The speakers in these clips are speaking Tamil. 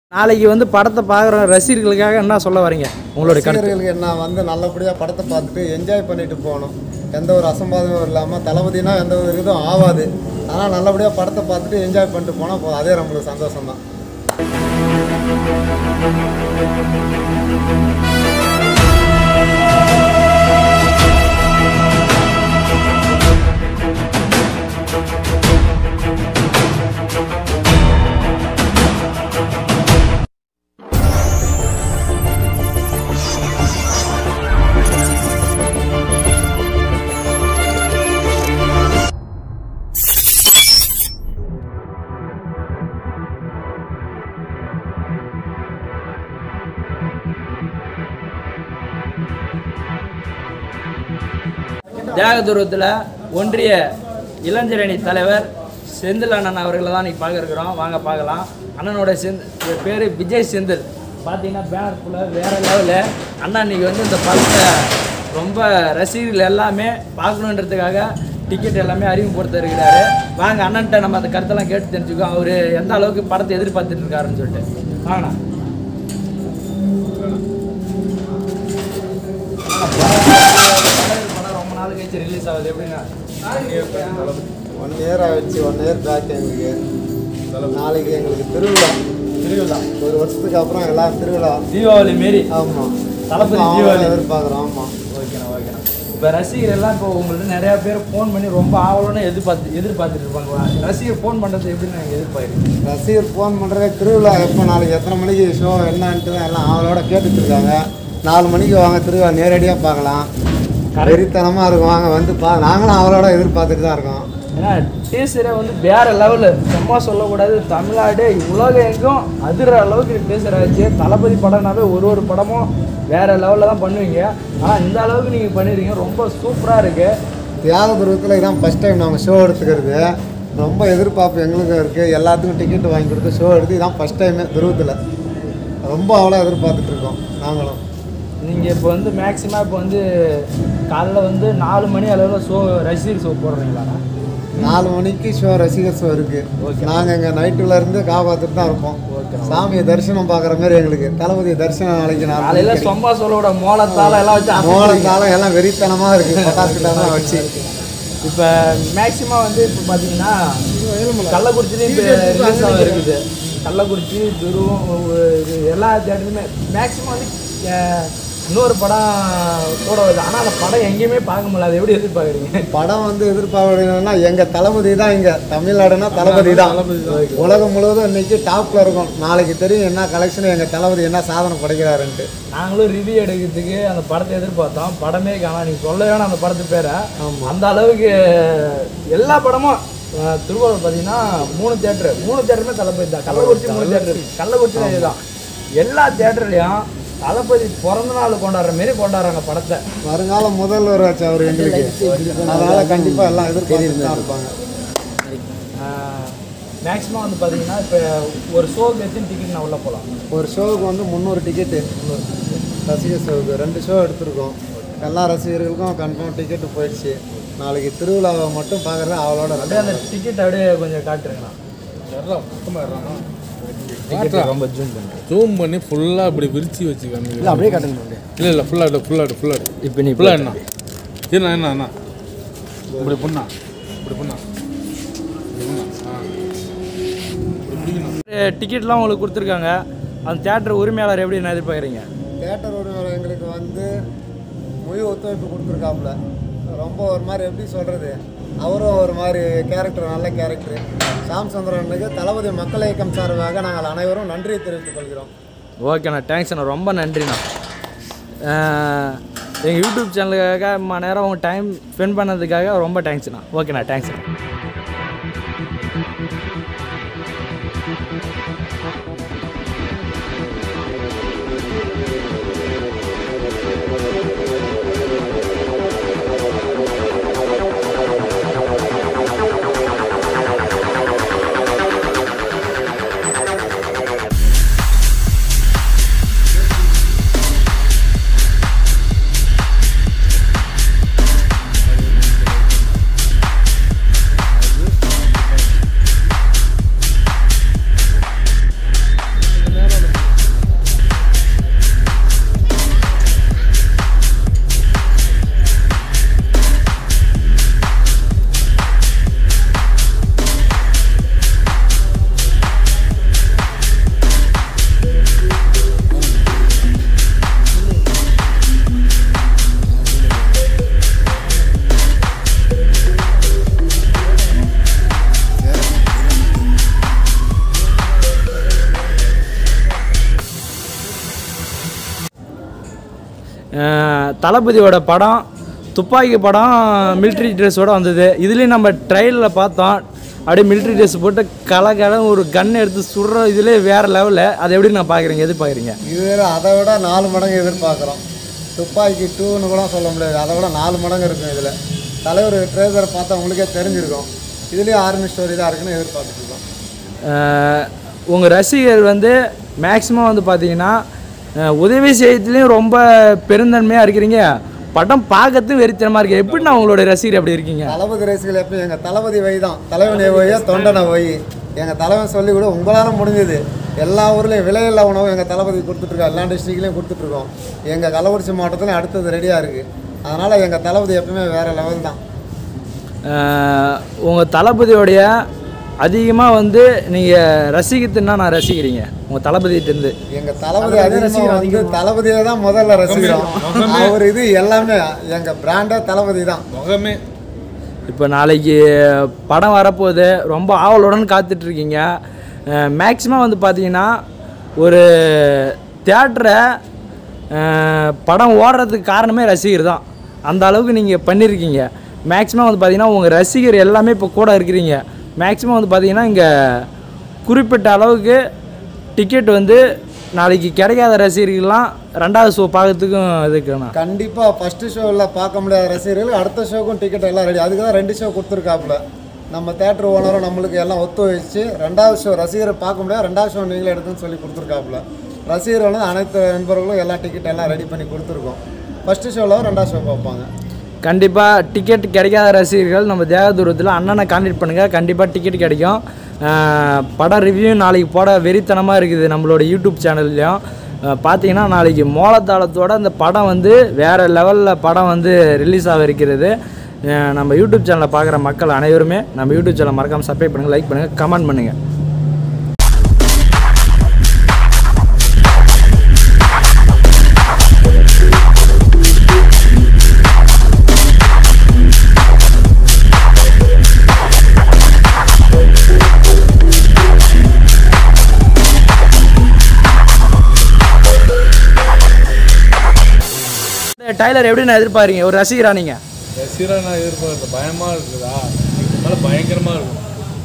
நாளைக்கு வந்து படத்தை பார்க்குற ரசிகர்களுக்காக என்ன சொல்ல வரீங்க உங்களுடைய கருத்து ரசிகர்களுக்கு என்ன வந்து நல்லபடியாக படத்தை பார்த்துட்டு என்ஜாய் பண்ணிட்டு போகணும் எந்த ஒரு அசம்பாதமும் இல்லாமல் தளபதினா எந்த ஒரு இதுவும் ஆகாது ஆனால் நல்லபடியாக படத்தை பார்த்துட்டு என்ஜாய் பண்ணிட்டு போனால் போதும் அதே நம்மளுக்கு சந்தோஷம் தான் தியாகதுருவத்தில் ஒன்றிய இளைஞரணி தலைவர் செந்தில் அண்ணன் அவர்களை தான் இன்னைக்கு பார்க்க இருக்கிறோம் வாங்க பார்க்கலாம் அண்ணனோட செந்த் பேர் விஜய் செந்தில் பார்த்தீங்கன்னா பேனர் ஃபுல்லாக வேறு லெவலில் அண்ணா இன்னைக்கு வந்து இந்த படத்தை ரொம்ப ரசிகர்கள் எல்லாமே பார்க்கணுன்றதுக்காக டிக்கெட் எல்லாமே அறிமுகப்படுத்த இருக்கிறாரு வாங்க அண்ணன்ட்ட நம்ம அந்த கருத்தெல்லாம் கேட்டு தெரிஞ்சுக்கோ அவர் எந்த அளவுக்கு படத்தை எதிர்பார்த்துட்டு இருக்காருன்னு சொல்லிட்டு வாங்கண்ணா படம் ரொம்ப நாள் கழிச்சு ரிலீஸ் ஆகுது எப்படின்னா ஒன் இயர் ஆகிடுச்சு ஒன் இயர் பேக் எங்களுக்கு நாளைக்கு எங்களுக்கு திருவிழா திருவிழா ஒரு வருஷத்துக்கு அப்புறம் எல்லாம் திருவிழா தீபாவளி மாரி ஆமாம் தளபதி தீபாவளி. எதிர்பார்க்குறோம் ஆமாம் ஓகேண்ணா ஓகேண்ணா இப்போ ரசிகர் எல்லாம் இப்போ உங்கள்ட்ட நிறையா பேர் ஃபோன் பண்ணி ரொம்ப ஆவலோன்னு எதிர்பார்த்து எதிர்பார்த்துட்டு இருப்பாங்க ரசிகர் ஃபோன் பண்ணுறது எப்படி நாங்கள் எதிர்பார்க்குறோம் ரசிகர் ஃபோன் பண்ணுறதே திருவிழா எப்போ நாளைக்கு எத்தனை மணிக்கு ஷோ என்னன்ட்டு தான் எல்லாம் அவளோட கேட்டுட்டு இருக்காங்க நாலு மணிக்கு வாங்க திருவிழா நேரடியாக பார்க்கலாம் வெறித்தனமாக இருக்கும் வாங்க வந்து பா நாங்களும் அவளோட எதிர்பார்த்துட்டு தான் இருக்கோம் ஏன்னா டீசரே வந்து வேற லெவலு சும்மா சொல்லக்கூடாது தமிழ்நாடு உலகம் எங்கும் அதிர அளவுக்கு டீசர் ஆச்சு தளபதி படம்னாவே ஒரு ஒரு படமும் வேற லெவலில் தான் பண்ணுவீங்க ஆனால் இந்த அளவுக்கு நீங்கள் பண்ணிருக்கீங்க ரொம்ப சூப்பராக இருக்குது தியாகபுரத்தில் இதான் ஃபஸ்ட் டைம் நாங்கள் ஷோ எடுத்துக்கிறது ரொம்ப எதிர்பார்ப்பு எங்களுக்கும் இருக்குது எல்லாத்துக்கும் டிக்கெட் வாங்கி கொடுத்து ஷோ எடுத்து இதான் ஃபஸ்ட் டைமு துருவத்தில் ரொம்ப அவ்வளோ எதிர்பார்த்துட்டு இருக்கோம் நாங்களும் நீங்கள் இப்போ வந்து மேக்ஸிமம் இப்போ வந்து காலைல வந்து நாலு மணி அளவில் ஷோ ரசிகர் ஷோ போடுறீங்களாண்ணா நாலு மணிக்கு ஷோ ரசிகர் ஷோ இருக்குது நாங்கள் இங்கே நைட்டுல இருந்து காப்பாற்றிட்டு தான் இருப்போம் சாமியை தரிசனம் பார்க்குற மாதிரி எங்களுக்கு தளபதி தரிசனம் நாளைக்கு நாலு காலையில் மணிக்கு. சும்மா சொல்லோட மோளத்தால எல்லாம் வச்சு அசைச்சு மோளத்தால எல்லாம் வெறித்தனமாக இருக்குது பட்டாசுலாம் வச்சு இப்போ மேக்ஸிமம் வந்து இப்போ பார்த்தீங்கன்னா கள்ளக்குறிச்சிலையும் இப்போ ரிலீஸ் ஆக இருக்குது கள்ளக்குறிச்சி துருவம் இது எல்லா தேட்டருமே மேக்ஸிமம் வந்து அஹ், இன்னொரு படம் கூட வருது ஆனால் அந்த படம் எங்கேயுமே பார்க்க முடியல அது எப்படி எதிர்பார்க்குறீங்க படம் வந்து எதிர்பார்க்கணும்னா எங்கள் தளபதி தான் இங்கே தமிழ்நாடுனா தளபதி தான் உலகம் முழுவதும் இன்னைக்கு டாப்பில் இருக்கும் நாளைக்கு தெரியும் என்ன கலெக்ஷன் எங்கள் தளபதி என்ன சாதனை படைக்கிறாருன்ட்டு நாங்களும் ரிவ்யூ எடுக்கிறதுக்கு அந்த படத்தை எதிர்பார்த்தோம் படமே காணோம் நீங்கள் சொல்ல வேணாம் அந்த படத்து பேரை அந்த அளவுக்கு எல்லா படமும் அஹ், திருவாரூர் பார்த்தீங்கன்னா மூணு தேட்டரு மூணு தேட்டருமே தளபதி தான் கள்ளக்குறிச்சி மூணு தேட்டரு கள்ளக்குறிச்சி இதுதான் எல்லா தேட்டர்லையும் தளபதி பிறந்த நாள் கொண்டாடுற மாரி கொண்டாடுறாங்க படத்தை வருங்கால முதல்வர் ஆச்சு அவர் எங்களுக்கு அதனால கண்டிப்பாக எல்லாம் எதிர்பார்த்துட்டு தான் இருப்பாங்க மேக்ஸிமம் வந்து பார்த்தீங்கன்னா இப்போ ஒரு ஷோக்கு எத்தனை டிக்கெட் நான் உள்ளே போகலாம் ஒரு ஷோவுக்கு வந்து முந்நூறு டிக்கெட்டு ரசிகர் ஷோவுக்கு ரெண்டு ஷோ எடுத்திருக்கோம் எல்லா ரசிகர்களுக்கும் கன்ஃபார்ம் டிக்கெட்டு போயிடுச்சு நாளைக்கு திருவிழாவை மட்டும் பார்க்குறது அவளோட அப்படியே அந்த டிக்கெட் அப்படியே கொஞ்சம் காட்டுறேங்கண்ணா டிக்கெட் ரொம்ப ஜூம் பண்ணுறேன் ஜூம் பண்ணி ஃபுல்லாக இப்படி விரிச்சு வச்சு காமிக்கிறேன் அப்படியே காட்டுங்க இல்லை இல்லை ஃபுல்லாக எடு ஃபுல்லாக எடு ஃபுல்லாக எடு இப்போ நீ ஃபுல்லாக என்ன என்ன என்ன என்ன இப்படி பண்ணா இப்படி பண்ணா இப்படி பண்ணா ஆ இப்படி பிடிக்கணும் டிக்கெட்லாம் உங்களுக்கு கொடுத்துருக்காங்க அந்த தேட்டர் உரிமையாளர் எப்படி என்ன எதிர்பார்க்குறீங்க தேட்டர் உரிமையாளர் எங்களுக்கு வந்து முழு ஒத்துழைப்பு கொடுத்துருக்காப்புல ரொம்ப ஒரு மாதிரி எப்படி சொல்கிறது அவரும் ஒரு மாதிரி கேரக்டர் நல்ல கேரக்டர் சாம் சந்திரனுக்கு தளபதி மக்கள் இயக்கம் சார்பாக நாங்கள் அனைவரும் நன்றியை தெரிவித்துக் கொள்கிறோம் ஓகேண்ணா தேங்க்ஸ்ண்ணா ரொம்ப நன்றிண்ணா எங்கள் யூடியூப் சேனலுக்காக மணி நேரம் உங்கள் டைம் ஸ்பெண்ட் பண்ணதுக்காக ரொம்ப தேங்க்ஸ்ண்ணா ஓகேண்ணா தேங்க்ஸ்ண்ணா அஹ், தளபதியோட படம் துப்பாக்கி படம் மிலிட்ரி ட்ரெஸ்ஸோட வந்தது இதுலேயும் நம்ம ட்ரையலில் பார்த்தோம் அப்படியே மிலிட்ரி ட்ரெஸ் போட்டு கலகலம் ஒரு கன் எடுத்து சுடுற இதுலேயே வேறு லெவலில் அதை எப்படி நான் பார்க்குறீங்க எது பார்க்குறீங்க இதில் அதை விட நாலு மடங்கு எதிர்பார்க்குறோம் துப்பாக்கி டூன்னு கூட சொல்ல முடியாது அதை விட நாலு மடங்கு இருக்கும் இதில் தலைவர் ட்ரேசரை பார்த்தா உங்களுக்கே தெரிஞ்சிருக்கும் இதுலேயும் ஆர்மி ஸ்டோரி தான் இருக்குன்னு எதிர்பார்த்துட்டு இருக்கோம் உங்கள் ரசிகர் வந்து மேக்ஸிமம் வந்து பார்த்தீங்கன்னா அஹ், உதவி செய்யறதுலேயும் ரொம்ப பெருந்தன்மையாக இருக்கிறீங்க படம் பார்க்கறதும் வெறித்தனமாக இருக்கு எப்படி நான் உங்களோட ரசிகர் அப்படி இருக்கீங்க தளபதி ரசிகள் எப்போ எங்கள் தளபதி வை தான் தலைவனை வையா தொண்டனை வை எங்கள் தலைவன் சொல்லி கூட உங்களால் முடிஞ்சது எல்லா ஊர்லேயும் விலையில்லா உணவு எங்கள் தளபதி கொடுத்துட்ருக்கோம் எல்லா டிஸ்ட்ரிக்ட்லேயும் கொடுத்துட்ருக்கோம் எங்கள் கள்ளக்குறிச்சி மாவட்டத்துலையும் அடுத்தது ரெடியாக இருக்குது அதனால் எங்கள் தளபதி எப்பவுமே வேறு லெவல் தான் உங்கள் தளபதியோடைய அதிகமாக வந்து நீங்கள் ரசிக்கிறதுன்னா நான் ரசிக்கிறீங்க உங்கள் தளபதிகிட்டேருந்து எங்கள் தளபதி அதிகமாக வந்து தளபதியை தான் முதல்ல ரசிக்கிறோம் அவர் இது எல்லாமே எங்கள் பிராண்டே தளபதி தான் முகமே இப்போ நாளைக்கு படம் வரப்போகுது ரொம்ப ஆவலுடன் காத்துட்ருக்கீங்க மேக்ஸிமம் வந்து பார்த்தீங்கன்னா ஒரு தியேட்டரை படம் ஓடுறதுக்கு காரணமே ரசிகர் தான் அந்த அளவுக்கு நீங்கள் பண்ணியிருக்கீங்க மேக்ஸிமம் வந்து பார்த்தீங்கன்னா உங்கள் ரசிகர் எல்லாமே இப்போ கூட இருக்கிறீங்க மேக்ஸிமம் வந்து பார்த்தீங்கன்னா இங்கே குறிப்பிட்ட அளவுக்கு டிக்கெட் வந்து நாளைக்கு கிடைக்காத ரசிகர்கள்லாம் ரெண்டாவது ஷோ பார்க்கறதுக்கும் இதுக்குண்ணா கண்டிப்பாக ஃபஸ்ட்டு ஷோவில் பார்க்க முடியாத ரசிகர்கள் அடுத்த ஷோக்கும் டிக்கெட் எல்லாம் ரெடி அதுக்கு தான் ரெண்டு ஷோ கொடுத்துருக்காப்புல நம்ம தேட்டர் ஓனரும் நம்மளுக்கு எல்லாம் ஒத்து வச்சு ரெண்டாவது ஷோ ரசிகரை பார்க்க முடியாது ரெண்டாவது ஷோ நீங்களே எடுத்துன்னு சொல்லி கொடுத்துருக்காப்புல ரசிகர் வந்து அனைத்து நண்பர்களும் எல்லா டிக்கெட் எல்லாம் ரெடி பண்ணி கொடுத்துருக்கோம் ஃபஸ்ட்டு ஷோவில் ரெண்டாவது ஷோ பார்ப்பாங்க கண்டிப்பாக டிக்கெட் கிடைக்காத ரசிகர்கள் நம்ம தேவதூரத்தில் அண்ணனை கான்டாக்ட் பண்ணுங்கள் கண்டிப்பாக டிக்கெட் கிடைக்கும் அஹ் படம் ரிவ்யூ நாளைக்கு போட வெறித்தனமாக இருக்குது நம்மளோட யூடியூப் சேனல்லையும் பார்த்தீங்கன்னா நாளைக்கு மோளத்தாளத்தோட அந்த படம் வந்து வேறு லெவலில் படம் வந்து ரிலீஸ் ஆக இருக்கிறது அஹ் நம்ம யூடியூப் சேனலை பார்க்குற மக்கள் அனைவருமே நம்ம யூடியூப் சேனலை மறக்காமல் சப்ஸ்கிரைப் பண்ணுங்கள் லைக் பண்ணுங்கள் கமெண்ட் பண்ணுங்கள் டைலர் எப்படி நான் எதிர்பார்க்குறீங்க ஒரு ரசிகரா நீங்கள் ரசிகராக நான் எதிர்பார்க்கல பயமாக இருக்குதா அதனால பயங்கரமாக இருக்கும்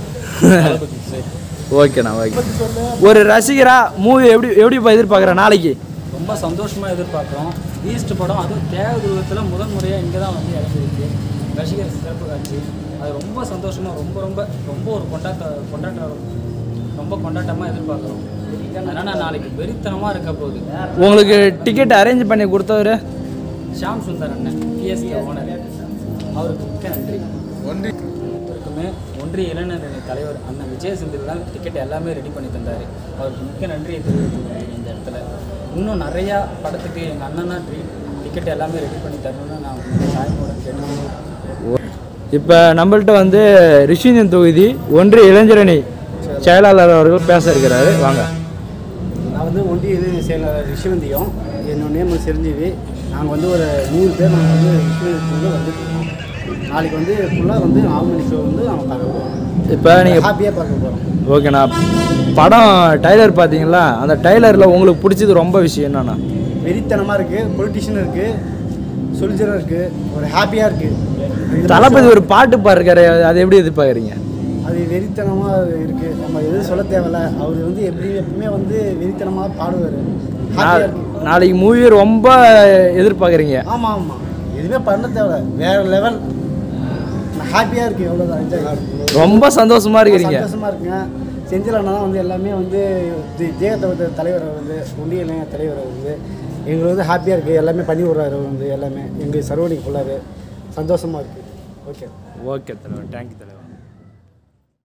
தளபதி சரி. ஓகேண்ணா ஓகே ஒரு ரசிகரா மூவி எப்படி எப்படி இப்போ எதிர்பார்க்குறேன் நாளைக்கு ரொம்ப சந்தோஷமாக எதிர்பார்க்குறோம் ஈஸ்ட் படம் அதுவும் தேவதுருவத்தில் முதல் முறையாக இங்கே தான் வந்து இறங்கிருக்கு ரசிகர் சிறப்பு காட்சி அது ரொம்ப சந்தோஷமாக ரொம்ப ரொம்ப ரொம்ப ஒரு கொண்டாட்ட கொண்டாட்டம் ரொம்ப கொண்டாட்டமாக எதிர்பார்க்குறோம் அதனால் நாளைக்கு வெறித்தனமாக இருக்க போகுது உங்களுக்கு டிக்கெட் அரேஞ்ச் பண்ணி கொடுத்தவர் ஷாம் சுந்தர் அண்ணன் பிஎஸ்கே ஓனர் அவருக்கு மிக்க நன்றி ஒன்றி அனைவருக்குமே ஒன்றிய இளைஞர் அணி தலைவர் அண்ணன் விஜய் செந்தில் தான் டிக்கெட் எல்லாமே ரெடி பண்ணி தந்தார் அவருக்கு மிக்க நன்றியை தெரிவித்துக்கிறேன் இந்த இடத்துல இன்னும் நிறையா படத்துக்கு எங்கள் அண்ணனா ட்ரீ டிக்கெட் எல்லாமே ரெடி பண்ணி தரணும்னு நான் உங்களுடைய தாய்மோட கேட்டுக்கிறேன் இப்போ நம்மள்ட்ட வந்து ரிஷிந்தியன் தொகுதி ஒன்றிய இளைஞரணி செயலாளர் அவர்கள் பேச இருக்கிறாரு வாங்க நான் வந்து ஒன்றிய இது செயலாளர் ரிஷிவந்தியம் என்னோட நேம் சிரஞ்சீவி நாங்கள் வந்து ஒரு நூறு பேர் நாங்கள் வந்து ரிஷிவந்தியத்துலேருந்து வந்துட்டுருக்கோம் நாளைக்கு வந்து ஃபுல்லாக வந்து நாலு மணி ஷோ வந்து நாங்கள் பார்க்க போகிறோம் இப்போ நீங்கள் ஹாப்பியாக பார்க்க போகிறோம் ஓகேண்ணா படம் டைலர் பார்த்தீங்களா அந்த டைலரில் உங்களுக்கு பிடிச்சது ரொம்ப விஷயம் என்னண்ணா வெறித்தனமாக இருக்குது பொலிட்டிஷியன் இருக்குது சொலிஜராக இருக்குது ஒரு ஹாப்பியாக இருக்குது தளபதி ஒரு பாட்டு பாடுறாரு அதை எப்படி எதிர்பார்க்குறீங்க அது வெறித்தனமாக இருக்குது நம்ம எதுவும் சொல்ல தேவையில்ல அவர் வந்து எப்படி எப்பவுமே வந்து வெறித்தனமாக பாடுவார் ஹாப்பியாக இருக்குது நாளைக்கு மூவி ரொம்ப எதிர்பார்க்குறீங்க ஆமாம் ஆமாம் எதுவுமே பண்ண தேவை வேற லெவல் ஹாப்பியாக இருக்குது எவ்வளோதான் என்ஜாய் ரொம்ப சந்தோஷமா இருக்கிறீங்க சந்தோஷமா இருக்குங்க செந்தில் அண்ணா தான் வந்து எல்லாமே வந்து ஜெ- ஜெயதவ தலைவர் வந்து ஒன்றிய இளைஞர் தலைவர் வந்து எங்களுக்கு வந்து ஹாப்பியாக இருக்குது எல்லாமே பண்ணி விட்றாரு அவர் வந்து எல்லாமே எங்களுக்கு சரௌண்டிங் ஃபுல்லாகவே சந்தோஷமாக இருக்குது ஓகே ஓகே தலைவர் தேங்க்யூ தலைவர்